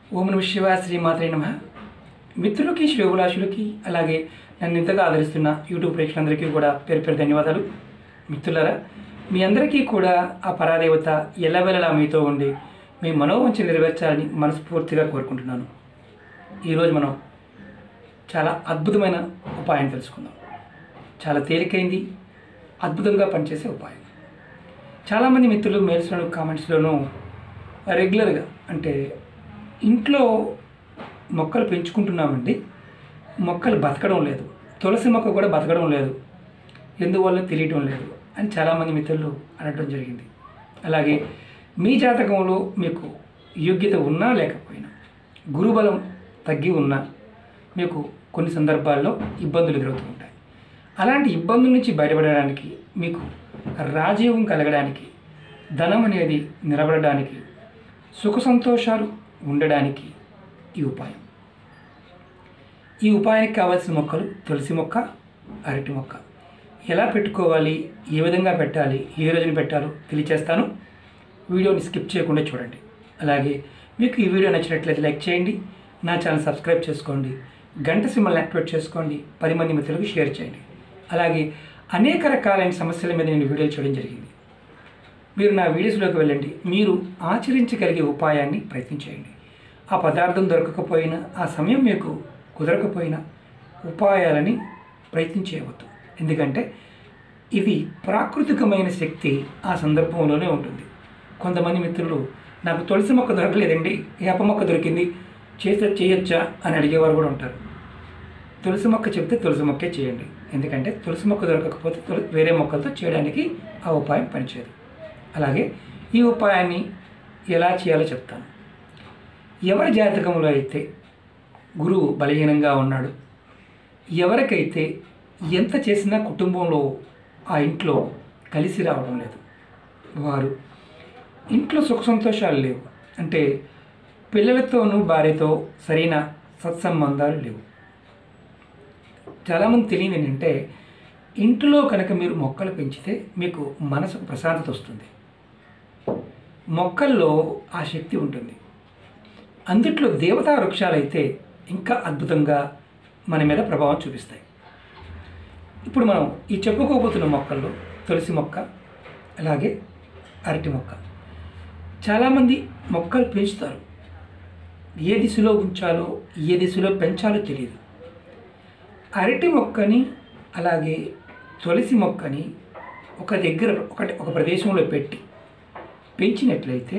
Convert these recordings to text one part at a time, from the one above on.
ఓం నమ శివ శ్రీమాత్రే నమ మిత్రులకి శ్రేవులాశులకి అలాగే నన్ను ఇంతగా ఆదరిస్తున్న యూట్యూబ్ ప్రేక్షకులందరికీ కూడా పేరు పేరు ధన్యవాదాలు మిత్రులారా మీ అందరికీ కూడా ఆ పరాదేవత ఎల్లవెల్లలా మీతో ఉండి మీ మనోవంచ నెరవేర్చాలని మనస్ఫూర్తిగా కోరుకుంటున్నాను ఈరోజు మనం చాలా అద్భుతమైన ఉపాయం తెలుసుకుందాం చాలా తేలికైంది అద్భుతంగా పనిచేసే ఉపాయం చాలామంది మిత్రులు మెయిల్స్లోను కామెంట్స్లోనూ రెగ్యులర్గా అంటే ఇంట్లో మొక్కలు పెంచుకుంటున్నామండి మొక్కలు బతకడం లేదు తులసి మొక్క కూడా బతకడం లేదు ఎందువల్ల తెలియటం లేదు అని చాలామంది మిత్రులు అనడం జరిగింది అలాగే మీ జాతకంలో మీకు యోగ్యత ఉన్నా లేకపోయినా గురుబలం తగ్గి ఉన్నా మీకు కొన్ని సందర్భాల్లో ఇబ్బందులు ఎదురవుతూ ఉంటాయి అలాంటి ఇబ్బందుల నుంచి బయటపడడానికి మీకు రాజయోగం కలగడానికి ధనం అనేది నిలబడడానికి సుఖ సంతోషాలు ఉండడానికి ఈ ఉపాయం ఈ ఉపాయానికి కావాల్సిన మొక్కలు తులసి మొక్క అరటి మొక్క ఎలా పెట్టుకోవాలి ఏ విధంగా పెట్టాలి ఏ రోజున పెట్టాలో తెలియచేస్తాను వీడియోని స్కిప్ చేయకుండా చూడండి అలాగే మీకు ఈ వీడియో నచ్చినట్లయితే లైక్ చేయండి నా ఛానల్ సబ్స్క్రైబ్ చేసుకోండి గంట సింబల్ని యాక్టివేట్ చేసుకోండి పది మంది మిత్రులకు షేర్ చేయండి అలాగే అనేక రకాలైన సమస్యల మీద నేను వీడియోలు చేయడం జరిగింది మీరు నా వీడియోస్లోకి వెళ్ళండి మీరు ఆచరించగలిగే ఉపాయాన్ని ప్రయత్నించేయండి ఆ పదార్థం దొరకకపోయినా ఆ సమయం మీకు కుదరకపోయినా ఉపాయాలని ప్రయత్నించేయవద్దు ఎందుకంటే ఇది ప్రాకృతికమైన శక్తి ఆ సందర్భంలోనే ఉంటుంది కొంతమంది మిత్రులు నాకు తులసి మొక్క దొరకలేదండి వేప మొక్క దొరికింది చేస్తే చేయొచ్చా అని అడిగేవారు కూడా ఉంటారు తులసి మొక్క చెప్తే తులసి మొక్కే చేయండి ఎందుకంటే తులసి మొక్క దొరకకపోతే తుల- వేరే మొక్కలతో చేయడానికి ఆ ఉపాయం పనిచేయదు అలాగే ఈ ఉపాయాన్ని ఎలా చేయాలో చెప్తాను ఎవరి జాతకంలో అయితే గురువు బలహీనంగా ఉన్నాడు ఎవరికైతే ఎంత చేసినా కుటుంబంలో ఆ ఇంట్లో కలిసి రావడం లేదు వారు ఇంట్లో సుఖ సంతోషాలు లేవు అంటే పిల్లలతోనూ భార్యతో సరైన సత్సంబంధాలు లేవు చాలామంది తెలియదు ఏంటంటే ఇంట్లో కనుక మీరు మొక్కలు పెంచితే మీకు మనసుకు ప్రశాంతత వస్తుంది మొక్కల్లో ఆ శక్తి ఉంటుంది అందుట్లో దేవతా వృక్షాలు అయితే ఇంకా అద్భుతంగా మన మీద ప్రభావం చూపిస్తాయి ఇప్పుడు మనం ఈ చెప్పుకోబోతున్న మొక్కల్లో తులసి మొక్క అలాగే అరటి మొక్క చాలామంది మొక్కలు పెంచుతారు ఏ దిశలో ఉంచాలో ఏ దిశలో పెంచాలో తెలియదు అరటి మొక్కని అలాగే తులసి మొక్కని ఒక దగ్గర ఒకటి ఒక ప్రదేశంలో పెట్టి పెంచినట్లయితే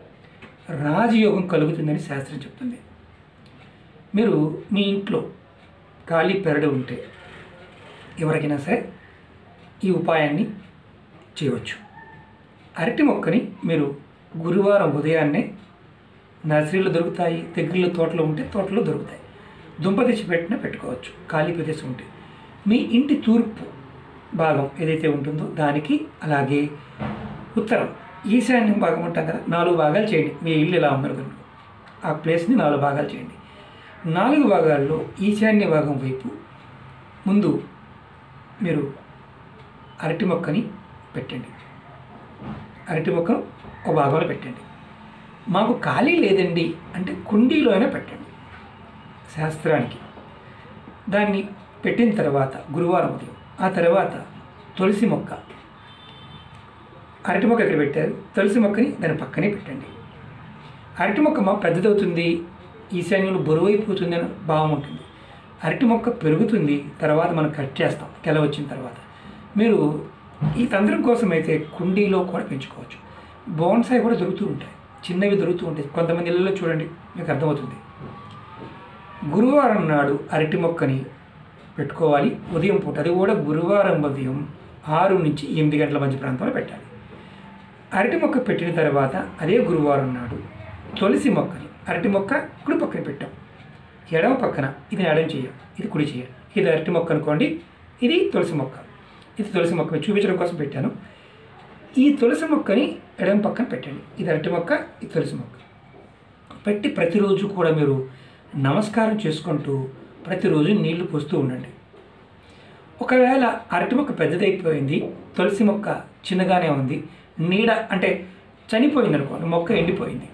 రాజయోగం కలుగుతుందని శాస్త్రం చెప్తుంది మీరు మీ ఇంట్లో ఖాళీ పెరడు ఉంటే ఎవరికైనా సరే ఈ ఉపాయాన్ని చేయవచ్చు అరటి మొక్కని మీరు గురువారం ఉదయాన్నే నర్సరీలో దొరుకుతాయి దగ్గరలో తోటలో ఉంటే తోటలో దొరుకుతాయి దుంప తెచ్చి పెట్టినా పెట్టుకోవచ్చు ఖాళీ ప్రదేశం ఉంటే మీ ఇంటి తూర్పు భాగం ఏదైతే ఉంటుందో దానికి అలాగే ఉత్తరం ఈశాన్యం భాగం ఉంటాం కదా నాలుగు భాగాలు చేయండి మీ ఇల్లు ఎలా ఉందనుకోండి ఆ ప్లేస్ని నాలుగు భాగాలు చేయండి నాలుగు భాగాల్లో ఈశాన్య భాగం వైపు ముందు మీరు అరటి మొక్కని పెట్టండి అరటి మొక్కను ఒక భాగంలో పెట్టండి మాకు ఖాళీ లేదండి అంటే కుండీలో అయినా పెట్టండి శాస్త్రానికి దాన్ని పెట్టిన తర్వాత గురువారం ఉదయం ఆ తర్వాత తులసి మొక్క అరటి మొక్క ఇక్కడ పెట్టారు తులసి మొక్కని దాని పక్కనే పెట్టండి అరటి మొక్క మా పెద్దదవుతుంది ఈశాన్యంలో బరువు అయిపోతుంది అని భావం ఉంటుంది అరటి మొక్క పెరుగుతుంది తర్వాత మనం కట్ చేస్తాం కెల వచ్చిన తర్వాత మీరు ఈ తంత్రం కోసం అయితే కుండీలో కూడా పెంచుకోవచ్చు బోన్సాయి కూడా దొరుకుతూ ఉంటాయి చిన్నవి దొరుకుతూ ఉంటాయి కొంతమంది ఇళ్ళలో చూడండి మీకు అర్థమవుతుంది గురువారం నాడు అరటి మొక్కని పెట్టుకోవాలి ఉదయం పూట అది కూడా గురువారం ఉదయం ఆరు నుంచి ఎనిమిది గంటల మధ్య ప్రాంతంలో పెట్టాలి అరటి మొక్క పెట్టిన తర్వాత అదే గురువారం నాడు తులసి మొక్కని అరటి మొక్క కుడి పక్కన పెట్టాం ఎడమ పక్కన ఇది ఎడమ చేయం ఇది కుడి చేయం ఇది అరటి మొక్క అనుకోండి ఇది తులసి మొక్క ఇది తులసి మొక్క మీకు చూపించడం కోసం పెట్టాను ఈ తులసి మొక్కని ఎడమ పక్కన పెట్టండి ఇది అరటి మొక్క ఇది తులసి మొక్క పెట్టి ప్రతిరోజు కూడా మీరు నమస్కారం చేసుకుంటూ ప్రతిరోజు నీళ్లు పోస్తూ ఉండండి ఒకవేళ అరటి మొక్క పెద్దదైపోయింది తులసి మొక్క చిన్నగానే ఉంది నీడ అంటే చనిపోయింది అనుకోండి మొక్క ఎండిపోయింది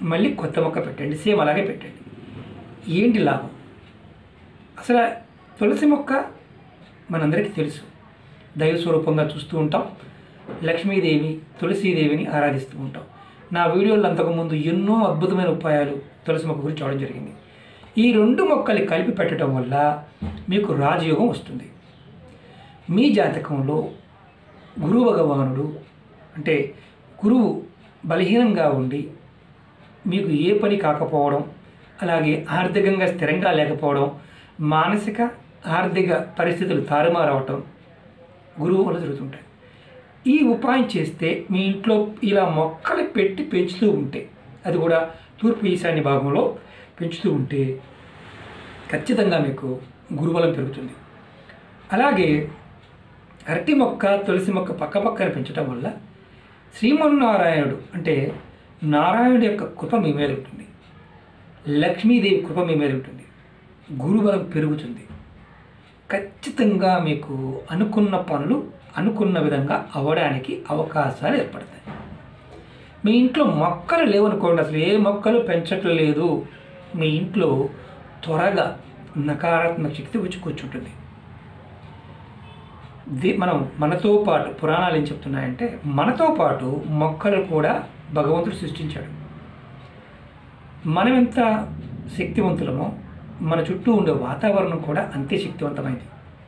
మళ్ళీ కొత్త మొక్క పెట్టండి సేమ్ అలాగే పెట్టండి ఏంటి లాభం అసలు తులసి మొక్క మనందరికీ తెలుసు దైవ స్వరూపంగా చూస్తూ ఉంటాం లక్ష్మీదేవి తులసీదేవిని ఆరాధిస్తూ ఉంటాం నా వీడియోలో అంతకుముందు ఎన్నో అద్భుతమైన ఉపాయాలు తులసి మొక్క గురించి చూడడం జరిగింది ఈ రెండు మొక్కలు కలిపి పెట్టడం వల్ల మీకు రాజయోగం వస్తుంది మీ జాతకంలో గురు భగవానుడు అంటే గురువు బలహీనంగా ఉండి మీకు ఏ పని కాకపోవడం అలాగే ఆర్థికంగా స్థిరంగా లేకపోవడం మానసిక ఆర్థిక పరిస్థితులు తారుమారవటం గురువు వల్ల జరుగుతుంటాయి ఈ ఉపాయం చేస్తే మీ ఇంట్లో ఇలా మొక్కలు పెట్టి పెంచుతూ ఉంటే అది కూడా తూర్పు ఈశాన్య భాగంలో పెంచుతూ ఉంటే ఖచ్చితంగా మీకు గురుబలం పెరుగుతుంది అలాగే అరటి మొక్క తులసి మొక్క పక్క పక్కన పెంచడం వల్ల శ్రీమన్నారాయణుడు అంటే నారాయణుడి యొక్క కృప మీ మీద ఉంటుంది లక్ష్మీదేవి కృప మీ మీద ఉంటుంది గురుబలం పెరుగుతుంది ఖచ్చితంగా మీకు అనుకున్న పనులు అనుకున్న విధంగా అవ్వడానికి అవకాశాలు ఏర్పడతాయి మీ ఇంట్లో మొక్కలు లేవనుకోండి అసలు ఏ మొక్కలు పెంచట్లేదు మీ ఇంట్లో త్వరగా నకారాత్మక శక్తి వచ్చి కూర్చుంటుంది ది- మనం మనతో పాటు పురాణాలు ఏం చెప్తున్నాయంటే మనతో పాటు మొక్కలు కూడా భగవంతుడు సృష్టించాడు మనం ఎంత శక్తివంతులమో మన చుట్టూ ఉండే వాతావరణం కూడా అంతే శక్తివంతమైంది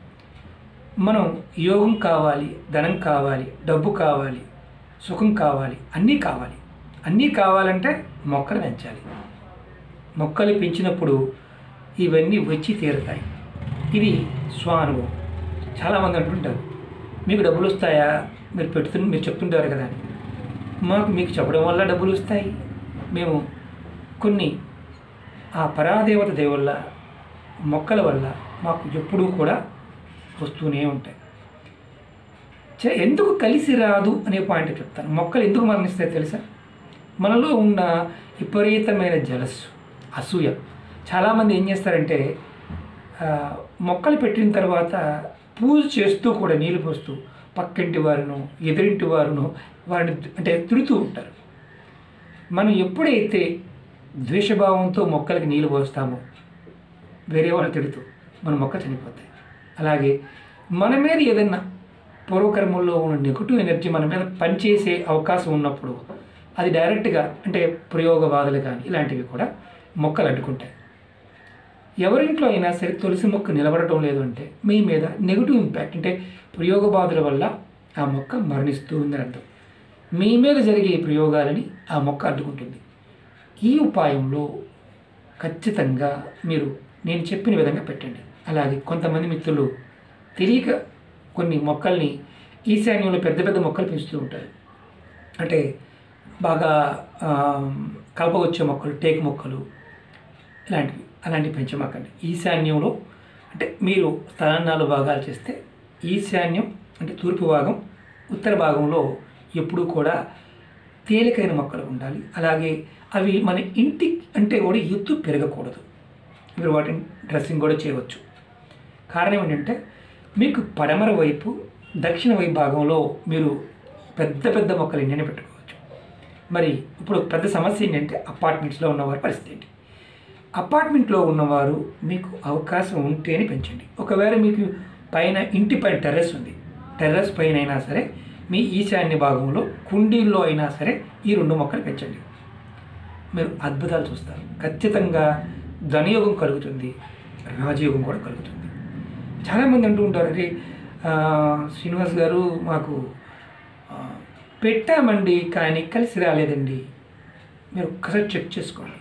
మనం యోగం కావాలి ధనం కావాలి డబ్బు కావాలి సుఖం కావాలి అన్నీ కావాలి అన్నీ కావాలంటే మొక్కలు పెంచాలి మొక్కలు పెంచినప్పుడు ఇవన్నీ వచ్చి తీరుతాయి ఇది స్వానుభవం చాలామంది అంటుంటారు మీకు డబ్బులు వస్తాయా మీరు పెడుతున్న మీరు చెప్తుంటారు కదా అని మాకు మీకు చెప్పడం వల్ల డబ్బులు వస్తాయి మేము కొన్ని ఆ పరాదేవత దేవుళ్ళ మొక్కల వల్ల మాకు ఎప్పుడూ కూడా వస్తూనే ఉంటాయి చ- ఎందుకు కలిసి రాదు అనే పాయింట్ చెప్తాను మొక్కలు ఎందుకు మరణిస్తాయి తెలుసా మనలో ఉన్న విపరీతమైన జలస్సు అసూయ చాలామంది ఏం చేస్తారంటే ఆ, మొక్కలు పెట్టిన తర్వాత పూజ చేస్తూ కూడా నీళ్ళు పోస్తూ పక్కింటి వారును ఎదురింటి వారును వారిని అంటే తిడుతూ ఉంటారు మనం ఎప్పుడైతే ద్వేషభావంతో మొక్కలకి నీళ్ళు పోస్తామో వేరే వాళ్ళు తిడుతూ మన మొక్క చనిపోతాయి అలాగే మన మీద ఏదైనా పూర్వకర్మల్లో ఉన్న నెగటివ్ ఎనర్జీ మన మీద పనిచేసే అవకాశం ఉన్నప్పుడు అది డైరెక్ట్గా అంటే ప్రయోగ బాధలు కానీ ఇలాంటివి కూడా మొక్కలు అడ్డుకుంటాయి ఎవరింట్లో అయినా సరే తులసి మొక్క నిలబడటం లేదు అంటే మీ మీద నెగిటివ్ ఇంపాక్ట్ అంటే ప్రయోగ బాధల వల్ల ఆ మొక్క మరణిస్తూ ఉందని అర్థం మీ మీద జరిగే ప్రయోగాలని ఆ మొక్క అడ్డుకుంటుంది ఈ ఉపాయంలో ఖచ్చితంగా మీరు నేను చెప్పిన విధంగా పెట్టండి అలాగే కొంతమంది మిత్రులు తెలియక కొన్ని మొక్కల్ని ఈశాన్యంలో పెద్ద పెద్ద మొక్కలు పెంచుతూ ఉంటారు అంటే బాగా ఆ, కలపవచ్చే మొక్కలు టేకు మొక్కలు ఇలాంటివి అలాంటివి పెంచమాకండి ఈశాన్యంలో అంటే మీరు స్థలాన్ని నాలుగు భాగాలు చేస్తే ఈశాన్యం అంటే తూర్పు భాగం ఉత్తర భాగంలో ఎప్పుడూ కూడా తేలికైన మొక్కలు ఉండాలి అలాగే అవి మన ఇంటి అంటే కూడా ఎత్తు పెరగకూడదు మీరు వాటిని డ్రెస్సింగ్ కూడా చేయవచ్చు కారణం ఏంటంటే మీకు పడమర వైపు దక్షిణ వైపు భాగంలో మీరు పెద్ద పెద్ద మొక్కలు ఎన్నైనా పెట్టుకోవచ్చు మరి ఇప్పుడు పెద్ద సమస్య ఏంటంటే అపార్ట్మెంట్స్లో ఉన్నవారి పరిస్థితి ఏంటి అపార్ట్మెంట్లో ఉన్నవారు మీకు అవకాశం ఉంటేనే పెంచండి ఒకవేళ మీకు పైన ఇంటి పైన టెర్రస్ ఉంది టెర్రస్ పైన అయినా సరే మీ ఈశాన్య భాగంలో కుండీల్లో అయినా సరే ఈ రెండు మొక్కలు పెంచండి మీరు అద్భుతాలు చూస్తారు ఖచ్చితంగా ధనయోగం కలుగుతుంది రాజయోగం కూడా కలుగుతుంది చాలామంది అంటూ ఉంటారు అరే ఆ, శ్రీనివాస్ గారు మాకు ఆ, పెట్టామండి కానీ కలిసి రాలేదండి మీరు ఒక్కసారి చెక్ చేసుకోండి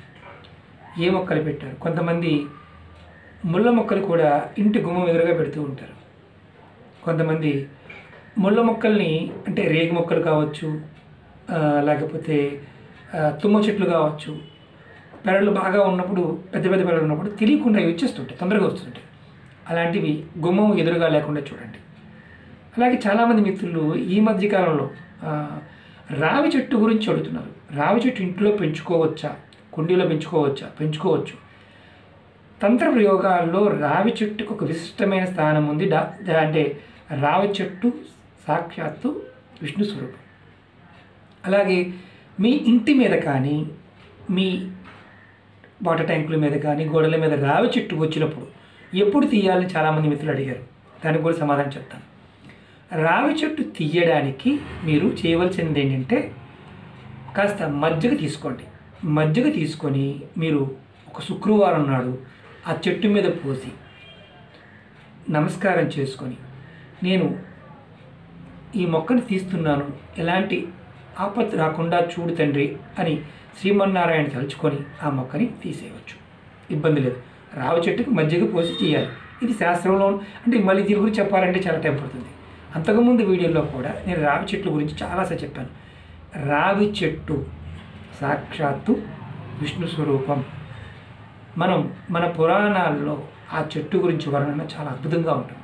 ఏ మొక్కలు పెట్టారు కొంతమంది ముళ్ళ మొక్కలు కూడా ఇంటి గుమ్మం ఎదురుగా పెడుతూ ఉంటారు కొంతమంది ముళ్ళ మొక్కల్ని అంటే రేగి మొక్కలు కావచ్చు ఆ, లేకపోతే ఆ, తుమ్మ చెట్లు కావచ్చు పెరళ్ళు బాగా ఉన్నప్పుడు పెద్ద పెద్ద పెరళ్ళు ఉన్నప్పుడు తెలియకుండా ఇవి వచ్చేస్తుంటాయి తొందరగా వస్తుంటాయి అలాంటివి గుమ్మం ఎదురుగా లేకుండా చూడండి అలాగే చాలామంది మిత్రులు ఈ మధ్య కాలంలో ఆ, రావి చెట్టు గురించి అడుగుతున్నారు రావి చెట్టు ఇంట్లో పెంచుకోవచ్చా కుండీలో పెంచుకోవచ్చా పెంచుకోవచ్చు తంత్ర ప్రయోగాల్లో రావి చెట్టుకు ఒక విశిష్టమైన స్థానం ఉంది డా దా- అంటే రావి చెట్టు సాక్షాత్తు విష్ణు స్వరూపం అలాగే మీ ఇంటి మీద కానీ మీ వాటర్ ట్యాంకుల మీద కానీ గోడల మీద రావి చెట్టు వచ్చినప్పుడు ఎప్పుడు తీయాలని చాలామంది మిత్రులు అడిగారు దానికి కూడా సమాధానం చెప్తాను రావి చెట్టు తీయడానికి మీరు చేయవలసింది ఏంటంటే కాస్త మజ్జిగ తీసుకోండి మజ్జిగ తీసుకొని మీరు ఒక శుక్రవారం నాడు ఆ చెట్టు మీద పోసి నమస్కారం చేసుకొని నేను ఈ మొక్కను తీస్తున్నాను ఎలాంటి ఆపత్తు రాకుండా చూడు తండ్రి అని శ్రీమన్నారాయణ తలుచుకొని ఆ మొక్కని తీసేయవచ్చు ఇబ్బంది లేదు రావి చెట్టుకి మజ్జిగ పోసి చేయాలి ఇది శాస్త్రంలో అంటే మళ్ళీ దీని గురించి చెప్పాలంటే చాలా టైం పడుతుంది అంతకుముందు వీడియోలో కూడా నేను రావి చెట్ల గురించి చాలాసార్లు చెప్పాను రావి చెట్టు సాక్షాత్తు విష్ణు స్వరూపం మనం మన పురాణాల్లో ఆ చెట్టు గురించి వర్ణన చాలా అద్భుతంగా ఉంటుంది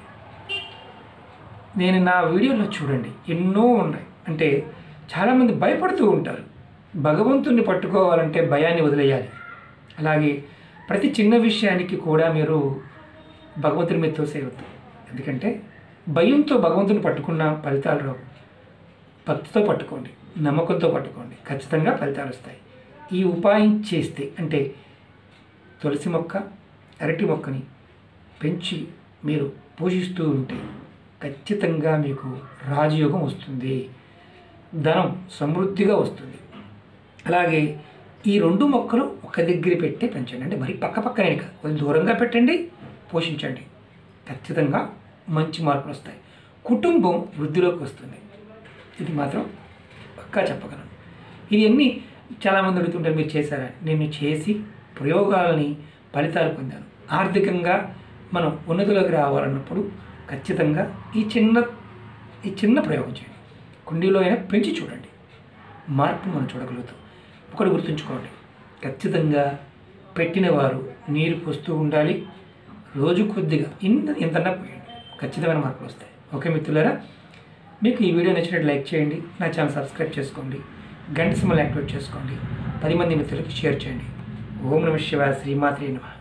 నేను నా వీడియోలో చూడండి ఎన్నో ఉన్నాయి అంటే చాలామంది భయపడుతూ ఉంటారు భగవంతుణ్ణి పట్టుకోవాలంటే భయాన్ని వదిలేయాలి అలాగే ప్రతి చిన్న విషయానికి కూడా మీరు భగవంతుని మీద తోసేయవద్దు ఎందుకంటే భయంతో భగవంతుని పట్టుకున్న ఫలితాలు రావు భక్తితో పట్టుకోండి నమ్మకంతో పట్టుకోండి ఖచ్చితంగా ఫలితాలు వస్తాయి ఈ ఉపాయం చేస్తే అంటే తులసి మొక్క అరటి మొక్కని పెంచి మీరు పోషిస్తూ ఉంటే ఖచ్చితంగా మీకు రాజయోగం వస్తుంది ధనం సమృద్ధిగా వస్తుంది అలాగే ఈ రెండు మొక్కలు ఒక దగ్గర పెట్టి పెంచండి అంటే మరి పక్క పక్కనే కాదు కొంచెం దూరంగా పెట్టండి పోషించండి ఖచ్చితంగా మంచి మార్పులు వస్తాయి కుటుంబం వృద్ధిలోకి వస్తుంది ఇది మాత్రం పక్కా చెప్పగలను ఇది అన్నీ చాలామంది అడుగుతుంటారు మీరు చేశారా నేను చేసి ప్రయోగాలని ఫలితాలు పొందాను ఆర్థికంగా మనం ఉన్నతిలోకి రావాలన్నప్పుడు ఖచ్చితంగా ఈ చిన్న ఈ చిన్న ప్రయోగం చేయండి కుండీలో అయినా పెంచి చూడండి మార్పు మనం చూడగలుగుతాం ఒకటి గుర్తుంచుకోండి ఖచ్చితంగా పెట్టిన వారు నీరు పోస్తూ ఉండాలి రోజు కొద్దిగా ఇంత ఇంతన్నా పోయండి ఖచ్చితమైన మార్పులు వస్తాయి ఓకే మిత్రులారా మీకు ఈ వీడియో నచ్చినట్టు లైక్ చేయండి నా ఛానల్ సబ్స్క్రైబ్ చేసుకోండి గంట సింబల్ యాక్టివేట్ చేసుకోండి పది మంది మిత్రులకు షేర్ చేయండి ఓం నమ శివాయ శ్రీమాత్రే నమ